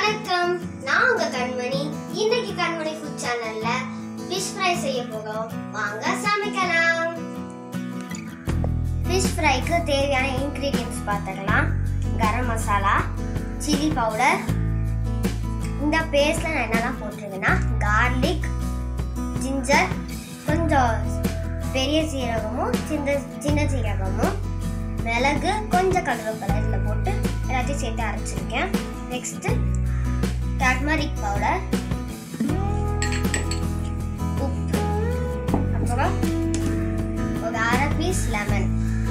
வணக்கம் நான் உங்க கண்மணி இன்னைக்கு கண்மணி ஃபுட் சேனல்ல ஃபிஷ் ஃப்ரை செய்ய போறோம் வாங்க சமைக்கலாம் ஃபிஷ் ஃப்ரைக்கு தேவையான இன்கிரீடியன்ஸ் பார்த்துக்கலாம் கரம் மசாலா சில்லி பவுடர் இந்த பேஸ்ட்ல நான் என்னெல்லாம் போட்டிருக்கேன்னா கார்லிக் ஜிஞ்சர் கொஞ்சம் பெரிய சீரகமும் சின்ன சின்ன சீரகமும் மிளகு கொஞ்சம் கருவேப்பிலை இதில் போட்டு எல்லாத்தையும் சேர்த்து அரைச்சிருக்கேன் நெக்ஸ்ட்டு டர்மரிக் பவுடர் உப்பு அப்புறம் ஒரு அரை பீஸ் லெமன்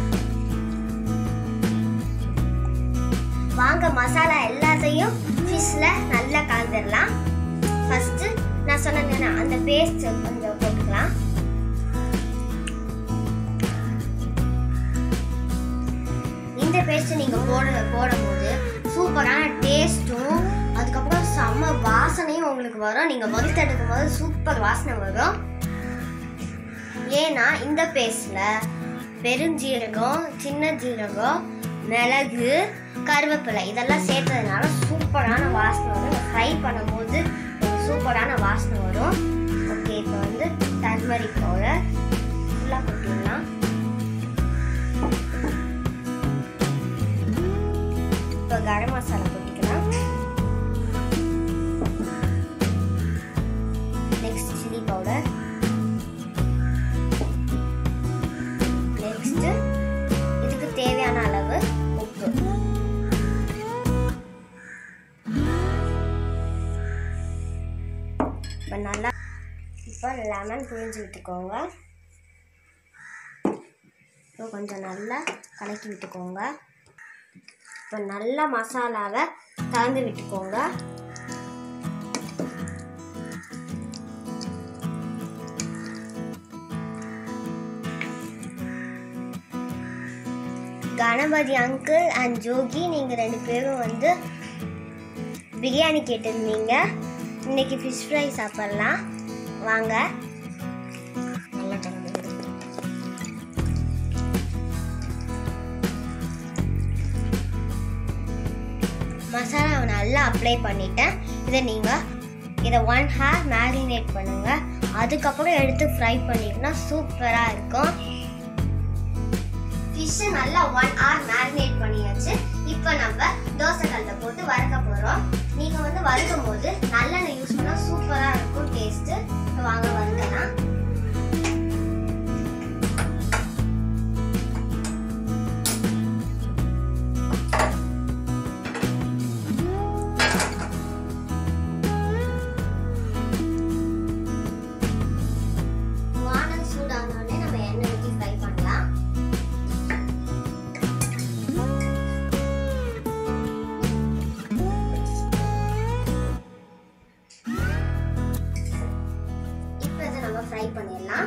வாங்க மசாலா எல்லாத்தையும் ஃபிஷ்ல நல்லா கலந்துடலாம் ஃபர்ஸ்ட் நான் சொன்னேன்னா அந்த பேஸ்ட் கொஞ்சம் போட்டுக்கலாம் இந்த பேஸ்ட் நீங்க போட போடும்போது சூப்பரான டேஸ்ட்டும் அதுக்கப்புறம் செம்ம வாசனையும் உங்களுக்கு வரும் நீங்க வறுத்து எடுக்கும் போது சூப்பர் வாசனை வரும் ஏன்னா இந்த பேஸ்ட்ல பெருஞ்சீரகம் சின்ன ஜீரகம் மிளகு கருவேப்பிலை இதெல்லாம் சேர்த்ததுனால சூப்பரான வாசனை வரும் ஃப்ரை பண்ணும்போது ஒரு சூப்பரான வாசனை வரும் ஓகே இப்போ வந்து டர்மரிக் பவுடர் ஃபுல்லாக கொட்டிடலாம் இப்போ கரம் மசாலா கொட்டிக்கலாம் நெக்ஸ்ட் சில்லி பவுடர் நெக்ஸ்ட் இதுக்கு தேவையான அளவு உப்பு இப்போ நல்லா இப்போ லெமன் புழிஞ்சு விட்டுக்கோங்க இப்போ கொஞ்சம் நல்லா கலக்கி விட்டுக்கோங்க இப்போ நல்லா மசாலாவை கலந்து விட்டுக்கோங்க கணபதி அங்கிள் அண்ட் ஜோகி நீங்கள் ரெண்டு பேரும் வந்து பிரியாணி கேட்டிருந்தீங்க இன்னைக்கு ஃபிஷ் ஃப்ரை சாப்பிட்லாம் வாங்க நல்லா கலந்து விடு. மசாலாவை நல்லா அப்ளை பண்ணிட்டேன் இதை நீங்கள் இதை ஒன் ஹார் மேரினேட் பண்ணுங்க அதுக்கப்புறம் எடுத்து ஃப்ரை பண்ணிங்கன்னா சூப்பராக இருக்கும் ஃபிஷ்ஷை நல்லா ஒன் ஹவர் மேரினேட் பண்ணியாச்சு இப்போ நம்ம தோசை கல்ல போட்டு வறுக்க போகிறோம் நீங்கள் வந்து வறுக்கும் போது நல்லெண்ணெய் யூஸ் பண்ணால் சூப்பராக இருக்கும் டேஸ்ட்டு இப்போ வாங்க வறுக்கலாம் வானல் சூடானோடனே நம்ம எண்ணெய் ஊற்றி ஃப்ரை பண்ணலாம் இப்போ இதை நம்ம ஃப்ரை பண்ணிடலாம்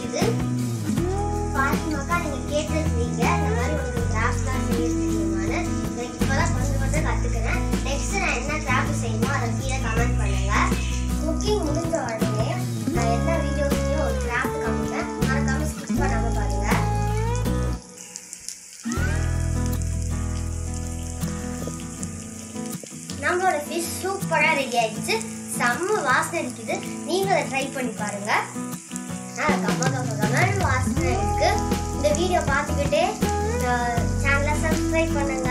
முடிஞ்சது பாத்திமாக்கா நீங்க கேட்டிருந்தீங்க இந்த மாதிரி உங்களுக்கு கிராஃப்ட்லாம் செய்ய தெரியுமான்னு எனக்கு இப்பதான் கொஞ்சம் கொஞ்சம் கத்துக்கிறேன் நெக்ஸ்ட் நான் என்ன கிராஃப்ட் செய்யணுமோ அதை கீழே கமெண்ட் பண்ணுங்க குக்கிங் முடிஞ்ச உடனே நான் எல்லா வீடியோஸ்லயும் ஒரு கிராஃப்ட் காமிப்பேன் மறக்காம ஸ்கிப் பண்ணாம பாருங்க நம்மளோட ஃபிஷ் சூப்பரா ரெடி ஆயிடுச்சு செம்ம வாசனை அடிக்குது நீங்க அதை ட்ரை பண்ணி பாருங்க ஆ, கம்ம கம்ம கம்மன்னு வாசனை இருக்கு இந்த வீடியோ பார்த்துக்கிட்டே சேனலை சப்ஸ்கிரைப் பண்ணுங்க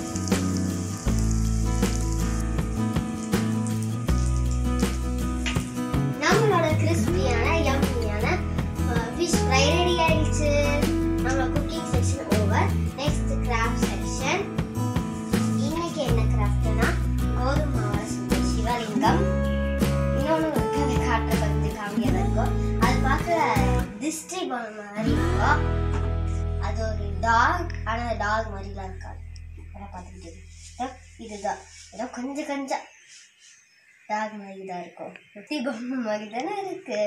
நம்மளோட கிறிஸ்பியான யம்மியான ஃபிஷ் ஃப்ரை ரெடி ஆயிடுச்சு நம்ம cooking section over next craft section இன்னைக்கு என்ன கிராஃப்ட்னா கோதுமை மாவுல செஞ்ச சிவலிங்கம் இன்னொன்று இருக்கு அது காட்டுற கொஞ்சம் காமியாக இருக்கும் அது பார்க்க திஷ்டி பொம்மை மாதிரி இருக்கும் அது ஒரு டாக் ஆனால் டாக் மாதிரிலாம் இருக்காது அதான் பார்த்துக்கிட்டு இதோ இதுதான் ஏதோ கொஞ்சம் கொஞ்சம் டாக் மாதிரி தான் இருக்கும் திஷ்டி பொம்மை மாதிரி தானே இருக்கு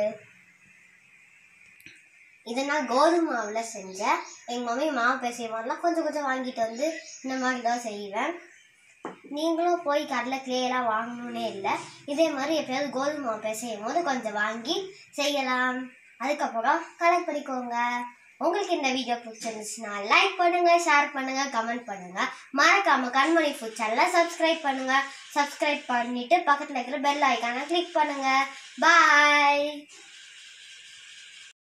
இதை நான் கோதுமை மாவில் செஞ்சேன் எங்கள் மம்மி மாவு பிசையும் போதெல்லாம் கொஞ்சம் கொஞ்சம் வாங்கிட்டு வந்து இந்த மாதிரி தான் செய்வேன் நீங்களும் போய் கடையில் கிளேலாம் வாங்கணுன்னே இல்லை இதே மாதிரி எப்பயாவது கோதுமை மாவு பிசையும் போது கொஞ்சம் வாங்கி செய்யலாம் அதுக்கப்புறம் கலெக்ட் பண்ணிக்கோங்க உங்களுக்கு இந்த வீடியோ பிடிச்சிருந்துச்சுன்னா லைக் பண்ணுங்க ஷேர் பண்ணுங்க கமெண்ட் பண்ணுங்க மறக்காம கண்மணி ஃபுட் சேனலை சப்ஸ்கிரைப் பண்ணுங்க சப்ஸ்கிரைப் பண்ணிட்டு பக்கத்தில் இருக்கிற பெல் ஐக்கானை கிளிக் பண்ணுங்க பாய்